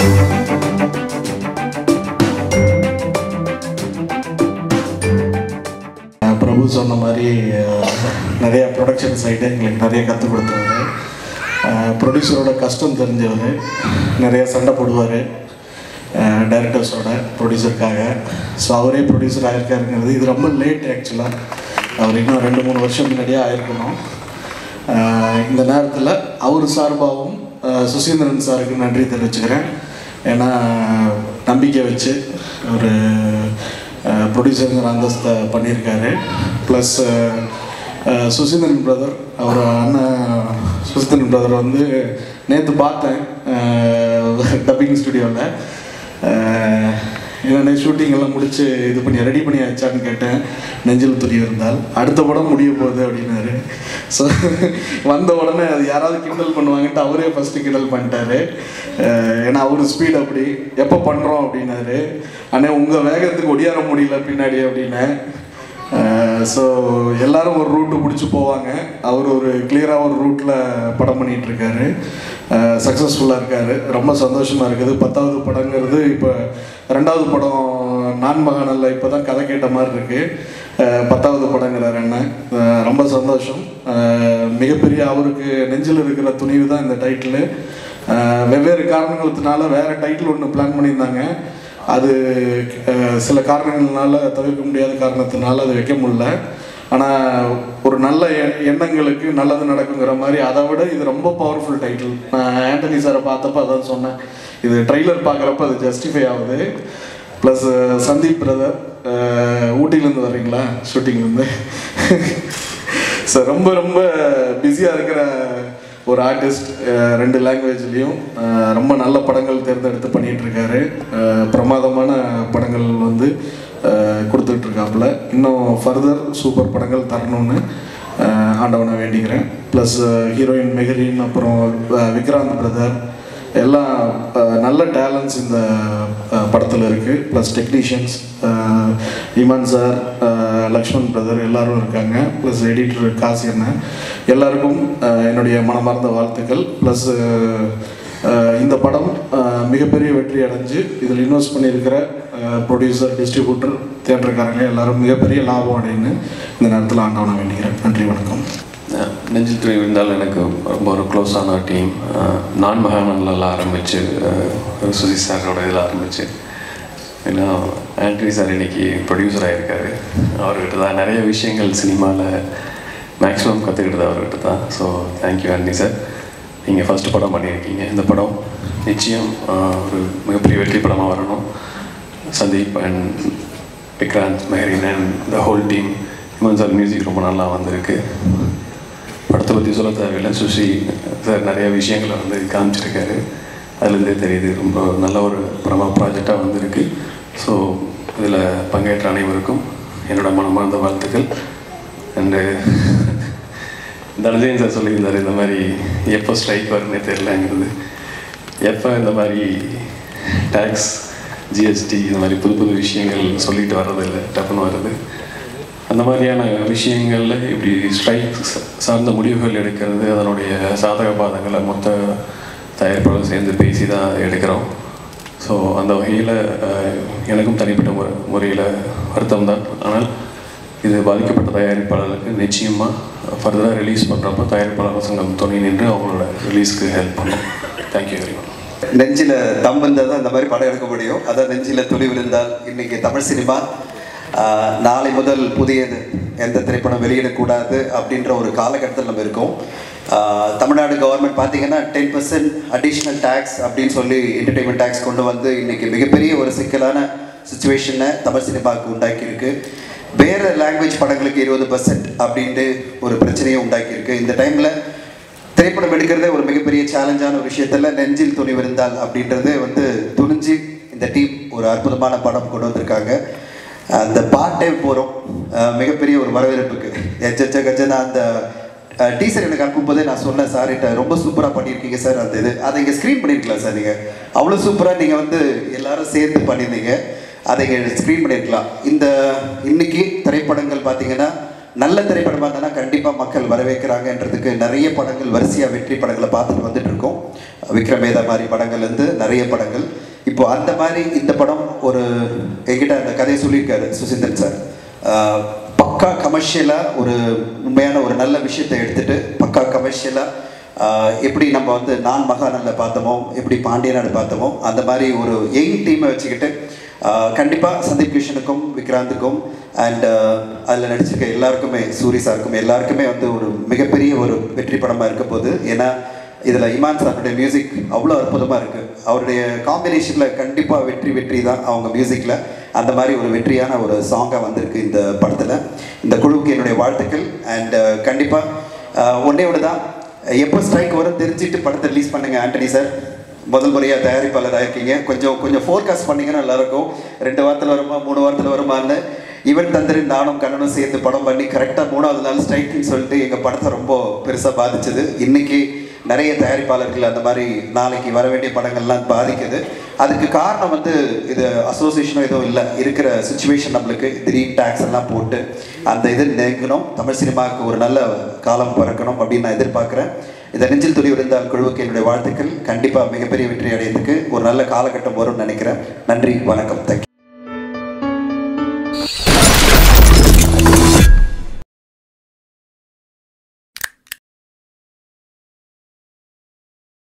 அஹ் பிரபு சொன்ன மாதிரி அஹ், நிறைய ப்ரொடக்ஷன் சைடு எங்களுக்கு நிறைய கற்றுக் கொடுத்தவர் ப்ரொடியூசரோட கஷ்டம் தெரிஞ்சவர் நிறைய சண்டை போடுவார் டைரக்டர்ஸோட ப்ரொடியூசருக்காக ஸோ அவரே ப்ரொடியூசர் ஆயிருக்காருங்கிறது இது ரொம்ப லேட் ஆக்சுவலாக அவர் இன்னும் ரெண்டு மூணு வருஷம் முன்னாடியே ஆயிருக்கணும் அஹ், இந்த நேரத்தில் அவர் சார்பாகவும் அஹ், சுசீந்திரன் சாருக்கு நன்றி தெரிவிச்சுக்கிறேன் ஏன்னா நம்பிக்கை வச்சு ஒரு ப்ரொடியூசருங்கிற அந்தஸ்தை பண்ணியிருக்காரு ப்ளஸ் சுசீந்திரன் பிரதர் அவர் அண்ணன் சுசீந்திரன் பிரதர் வந்து நேற்று பார்த்தேன் டப்பிங் ஸ்டுடியோவில் என்னென்ன ஷூட்டிங் எல்லாம் முடிச்சு இது பண்ணி ரெடி பண்ணி வச்சான்னு கேட்டேன் நெஞ்சில் துணி இருந்தால் அடுத்த படம் முடிய போகுது அப்படின்னாரு ஸோ வந்த உடனே அது யாராவது கிண்டல் பண்ணுவாங்கன்ட்டு அவரே ஃபஸ்ட்டு கிண்டல் பண்ணிட்டாரு அஹ் ஏன்னா அவர் ஸ்பீட் அப்படி எப்போ பண்ணுறோம் அப்படின்னாரு ஆனால் உங்கள் வேகத்துக்கு ஒடியார முடியல பின்னாடி அப்படின்னேன் ஸோ எல்லாரும் ஒரு ரூட்டு பிடிச்சி போவாங்க அவர் ஒரு கிளியராக ஒரு ரூட்டில் படம் பண்ணிட்டு இருக்காரு சக்ஸஸ்ஃபுல்லாக இருக்காரு ரொம்ப சந்தோஷமாக இருக்குது பத்தாவது படங்கிறது இப்போ ரெண்டாவது படம் நான் மகானல்ல இப்போ தான் கதை கேட்ட மாதிரி இருக்குது பத்தாவது படங்கிறார் அண்ணன் அஹ் ரொம்ப சந்தோஷம் அஹ் மிகப்பெரிய அவருக்கு நெஞ்சில் இருக்கிற துணிவு தான் இந்த டைட்டிலு வெவ்வேறு காரணங்களுக்குனால வேறு டைட்டில் ஒன்று பிளான் பண்ணியிருந்தாங்க அது அஹ், சில காரணங்கள்னால தவிர்க்க முடியாத காரணத்தினால அது வைக்க முடியல ஆனால் ஒரு நல்ல எ- எண்ணங்களுக்கு நல்லது நடக்குங்கிற மாதிரி அதை விட இது ரொம்ப பவர்ஃபுல் டைட்டில் நான் ஆண்டனி சாரை பார்த்தப்ப அதான் சொன்னேன் இது ட்ரைலர் பார்க்குறப்ப அது ஜஸ்டிஃபை ஆகுது ப்ளஸ் சந்தீப் பிரதர் ஊட்டிலேருந்து வர்றீங்களா ஷூட்டிங்லேருந்து ஸோ ரொம்ப ரொம்ப பிஸியாக இருக்கிற ஒரு ஆர்டிஸ்ட் ரெண்டு லாங்குவேஜ்லேயும் ரொம்ப நல்ல படங்கள் தேர்ந்தெடுத்து பண்ணிகிட்டு இருக்காரு அஹ், பிரமாதமான படங்கள் வந்து அஹ், கொடுத்துட்டு இருக்காப்புல இன்னும் ஃபர்தர் சூப்பர் படங்கள் தரணும்னு அஹ், ஆண்டவனை வேண்டிக்கிறேன் ப்ளஸ் ஹீரோயின் மெஹரின் அப்புறம் அஹ், விக்ராந்த் பிரதர் எல்லாம் அஹ், நல்ல டேலண்ட்ஸ் இந்த படத்தில் இருக்குது ப்ளஸ் டெக்னீஷியன்ஸ் இமான் சார் அஹ், லக்ஷ்மண் பிரதர் எல்லாரும் இருக்காங்க ப்ளஸ் எடிட்டர் காசி அண்ணன் எல்லாருக்கும் அஹ், என்னுடைய மனமார்ந்த வாழ்த்துக்கள் ப்ளஸ் இந்த படம் அஹ், மிகப்பெரிய வெற்றி அடைஞ்சு இதில் இன்வெஸ்ட் பண்ணியிருக்கிற ப்ரொடியூசர் டிஸ்ட்ரிபியூட்டர் தேட்டருக்காரங்க எல்லாரும் மிகப்பெரிய லாபம் அடைன்னு இந்த நேரத்தில் ஆண்டவனை வேண்டிக்கிறேன் நன்றி வணக்கம் நெஞ்சில் துணி விழுந்தால் எனக்கு ரொம்ப ஒரு க்ளோஸான டீம் நான் மகானனில் ஆரம்பித்து சுசி சாரோட இதில் ஆரம்பித்து ஏன்னா ஆண்டனி சார் இன்னைக்கு ப்ரொடியூசர் ஆகியிருக்காரு அவர்கிட்ட தான் நிறைய விஷயங்கள் சினிமாவில் மேக்ஸிமம் கற்றுக்கிட்டது அவர்கிட்ட தான் ஸோ தேங்க்யூ ஆண்டனி சார் நீங்கள் ஃபஸ்ட்டு படம் பண்ணியிருக்கீங்க இந்த படம் நிச்சயம் ஆஹ், ஒரு மிகப்பெரிய வெற்றி படமாக வரணும் Sandeep and Vikranth Mehreen and the whole team Imman sir music ரொம்ப நல்லா வந்திருக்கு படத்தை பற்றி சொல்ல தேவையில்லை சுஷி சார் நிறைய விஷயங்களை வந்து காமிச்சிருக்காரு அதுலேருந்தே தெரியுது ரொம்ப நல்ல ஒரு பிரமா ப்ராஜெக்டாக வந்திருக்கு ஸோ இதில் பங்கேற்ற அனைவருக்கும் என்னோட மனமார்ந்த வாழ்த்துக்கள் அண்டு தனஞ்சயன் சார் சொல்லியிருந்தார் இந்த மாதிரி எப்போ ஸ்ட்ரைக் வரும்னே தெரிலங்கிறது எப்போ இந்த மாதிரி டேக்ஸ் ஜிஎஸ்டி இந்த மாதிரி புது புது விஷயங்கள் சொல்லிட்டு வர்றதில்லை டப்புன்னு வருது அந்த மாதிரியான விஷயங்களில் இப்படி ஸ்ட்ரைக் சார்ந்த முடிவுகள் எடுக்கிறது அதனுடைய சாதக பாதங்களை மொத்த தயாரிப்பாளர் சேர்ந்து பேசி தான் எடுக்கிறோம் ஸோ அந்த வகையில் எனக்கும் தனிப்பட்ட முறை முறையில் வருத்தம் தான் ஆனால் இது பாதிக்கப்பட்ட தயாரிப்பாளர்களுக்கு நிச்சயமாக ஃபர்தராக ரிலீஸ் பண்ணுறப்ப தயாரிப்பாளர் சங்கம் துணை நின்று அவங்களோட ரிலீஸ்க்கு ஹெல்ப் பண்ணும் தேங்க்யூ வெரி மச் நெஞ்சில தம் இருந்தால் தான் இந்த மாதிரி படம் எடுக்க முடியும் அதான் நெஞ்சில துளி விழுந்தால் இன்னைக்கு தமிழ் சினிமா ஆஹ், நாளை முதல் புதியது எந்த திரைப்படம் வெளியிடக்கூடாது அப்படின்ற ஒரு காலகட்டத்தில் நம்ம இருக்கோம் ஆஹ், தமிழ்நாடு கவர்மெண்ட் பார்த்தீங்கன்னா டென் பர்சன்ட் அடிஷ்னல் டேக்ஸ் அப்படின்னு சொல்லி என்டர்டெயின்மெண்ட் டேக்ஸ் கொண்டு வந்து இன்னைக்கு மிகப்பெரிய ஒரு சிக்கலான சுச்சுவேஷனை தமிழ் சினிமாவுக்கு உண்டாக்கியிருக்கு வேறு லாங்குவேஜ் படங்களுக்கு இருபது பர்சன்ட் அப்படின்ட்டு ஒரு பிரச்சனையை உண்டாக்கியிருக்கு இந்த டைமில் திரைப்படம் எடுக்கிறதே ஒரு மிகப்பெரிய சேலஞ்சான ஒரு விஷயத்துல நெஞ்சில் துணிவு இருந்தால் அப்படின்றது வந்து துணிஞ்சு இந்த டீம் ஒரு அற்புதமான படம் கொண்டு வந்திருக்காங்க அந்த பாட்டே போகிறோம் மிகப்பெரிய ஒரு வரவேற்புக்கு எச்ச கஜனா அந்த டீசர் எனக்கு அனுப்பும்போதே நான் சொன்னேன் சார் கிட்ட ரொம்ப சூப்பராக பண்ணியிருக்கீங்க சார் அந்த இது அதை இங்கே ஸ்க்ரீன் பண்ணியிருக்கலாம் சார் நீங்கள் அவ்வளோ சூப்பராக நீங்கள் வந்து எல்லாரும் சேர்ந்து பண்ணியிருந்தீங்க அதை இங்கே ஸ்க்ரீன் பண்ணியிருக்கலாம் இந்த இன்னைக்கு திரைப்படங்கள் பார்த்தீங்கன்னா நல்ல திரைப்படமாக இருந்தால் கண்டிப்பாக மக்கள் வரவேற்கிறாங்கன்றதுக்கு நிறைய படங்கள் வரிசையாக வெற்றி படங்களை பார்த்துட்டு வந்துட்டு இருக்கோம் விக்ரமேதா மாதிரி படங்கள்லேருந்து நிறைய படங்கள் இப்போ அந்த மாதிரி இந்த படம் ஒரு என்கிட்ட அந்த கதையை சொல்லியிருக்காரு சுசீந்திரன் சார் ஆஹ் பக்கா கமர்ஷியலாக ஒரு உண்மையான ஒரு நல்ல விஷயத்தை எடுத்துட்டு பக்கா கமர்ஷியலாக எப்படி நம்ம வந்து நான் மகாநல்ல பார்த்தோமோ எப்படி பாண்டியநாடு பார்த்தோமோ அந்த மாதிரி ஒரு யங் டீமை வச்சுக்கிட்டு கண்டிப்பாக சந்தீப் கிஷனுக்கும் விக்ராந்துக்கும் அண்ட் அதில் நடிச்சிருக்க எல்லாருக்குமே சூரி சாருக்கும் எல்லாருக்குமே வந்து ஒரு மிகப்பெரிய ஒரு வெற்றி படமாக இருக்க போகுது ஏன்னா இதில் இமான் சாருடைய மியூசிக் அவ்வளோ அற்புதமாக இருக்குது அவருடைய காம்பினேஷனில் கண்டிப்பாக வெற்றி வெற்றி தான் அவங்க மியூசிக்கில் அந்த மாதிரி ஒரு வெற்றியான ஒரு சாங்காக வந்திருக்கு இந்த படத்தில் இந்த குழுவுக்கு என்னுடைய வாழ்த்துக்கள் அண்ட் கண்டிப்பாக ஒன்றே ஒன்று தான் எப்போ ஸ்ட்ரைக் வரும் தெரிஞ்சுட்டு படத்தை ரிலீஸ் பண்ணுங்கள் ஆண்டனி சார் முதல் முறையாக தயாரிப்பாளராக இருக்கீங்க கொஞ்சம் கொஞ்சம் ஃபோர்காஸ்ட் பண்ணிங்கன்னா நல்லாயிருக்கும் ரெண்டு வாரத்தில் வருமா மூணு வாரத்தில் வருமான்னு ஈவன் தந்திரி நானும் கண்ணனும் சேர்ந்து படம் பண்ணி கரெக்டாக மூணாவது நாள் ஸ்ட்ரைக்குன்னு சொல்லிட்டு எங்கள் படத்தை ரொம்ப பெருசாக பாதிச்சது இன்னைக்கு நிறைய தயாரிப்பாளர்கள் அந்த மாதிரி நாளைக்கு வர வேண்டிய படங்கள்லாம் பாதிக்குது அதுக்கு காரணம் வந்து இது அசோசியேஷனும் எதுவும் இல்லை இருக்கிற சுச்சுவேஷன் நம்மளுக்கு திடீர்னு டேக்ஸ் எல்லாம் போட்டு அந்த இது நீங்கணும் தமிழ் சினிமாவுக்கு ஒரு நல்ல காலம் பிறக்கணும் அப்படின்னு நான் எதிர்பார்க்குறேன் இதை நெஞ்சில் துளி இருந்தால் குழுவுக்கு என்னுடைய வாழ்த்துக்கள் கண்டிப்பாக மிகப்பெரிய வெற்றி அடையறதுக்கு ஒரு நல்ல காலகட்டம் வரும்னு நினைக்கிறேன் நன்றி வணக்கம் தேங்க்யூ